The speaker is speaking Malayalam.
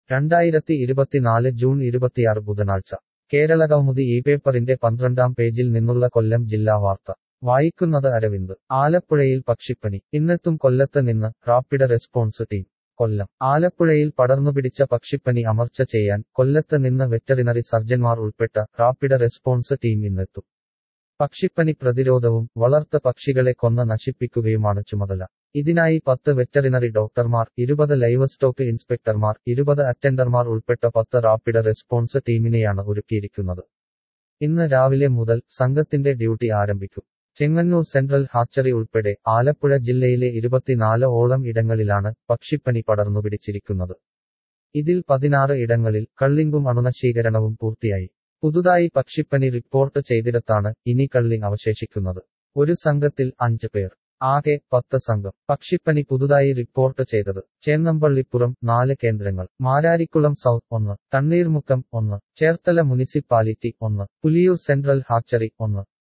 രണ്ടായിരത്തി ഇരുപത്തിനാല് ജൂൺ ഇരുപത്തിയാറ് ബുധനാഴ്ച കേരളകൗമുദി ഈ പേപ്പറിന്റെ പന്ത്രണ്ടാം പേജിൽ നിന്നുള്ള കൊല്ലം ജില്ലാ വാർത്ത വായിക്കുന്നത് അരവിന്ദ് ആലപ്പുഴയിൽ പക്ഷിപ്പനി ഇന്നെത്തും കൊല്ലത്ത് നിന്ന് റാപ്പിഡ് റെസ്പോൺസ് ടീം കൊല്ലം ആലപ്പുഴയിൽ പടർന്നുപിടിച്ച പക്ഷിപ്പനി അമർച്ച ചെയ്യാൻ കൊല്ലത്ത് നിന്ന് വെറ്ററിനറി സർജൻമാർ ഉൾപ്പെട്ട റാപ്പിഡ് റെസ്പോൺസ് ടീം ഇന്നെത്തും പക്ഷിപ്പനി പ്രതിരോധവും വളർത്ത പക്ഷികളെ കൊന്ന് നശിപ്പിക്കുകയുമാണ് ചുമതല ഇതിനായി പത്ത് വെറ്ററിനറി ഡോക്ടർമാർ ഇരുപത് ലൈവ് സ്റ്റോക്ക് ഇൻസ്പെക്ടർമാർ ഇരുപത് അറ്റൻഡർമാർ ഉൾപ്പെട്ട പത്ത് റാപ്പിഡ് റെസ്പോൺസ് ടീമിനെയാണ് ഒരുക്കിയിരിക്കുന്നത് ഇന്ന് രാവിലെ മുതൽ സംഘത്തിന്റെ ഡ്യൂട്ടി ആരംഭിക്കും ചെങ്ങന്നൂർ സെൻട്രൽ ഹാച്ചറി ഉൾപ്പെടെ ആലപ്പുഴ ജില്ലയിലെ ഇരുപത്തിനാല് ഓളം ഇടങ്ങളിലാണ് പക്ഷിപ്പനി പടർന്നുപിടിച്ചിരിക്കുന്നത് ഇതിൽ പതിനാറ് ഇടങ്ങളിൽ കള്ളിങ്കും അണുനശീകരണവും പൂർത്തിയായി പുതുതായി പക്ഷിപ്പനി റിപ്പോർട്ട് ചെയ്തിടത്താണ് ഇനി കള്ളിങ് അവശേഷിക്കുന്നത് ഒരു സംഘത്തിൽ അഞ്ച് പേർ ആകെ പത്ത് സംഘം പക്ഷിപ്പനി പുതുതായി റിപ്പോർട്ട് ചെയ്തത് ചേന്നമ്പള്ളിപ്പുറം നാല് കേന്ദ്രങ്ങൾ മാരാരിക്കുളം സൗത്ത് ഒന്ന് തണ്ണീർമുക്കം ഒന്ന് ചേർത്തല മുനിസിപ്പാലിറ്റി ഒന്ന് പുലിയൂർ സെൻട്രൽ ഹാച്ചറി ഒന്ന്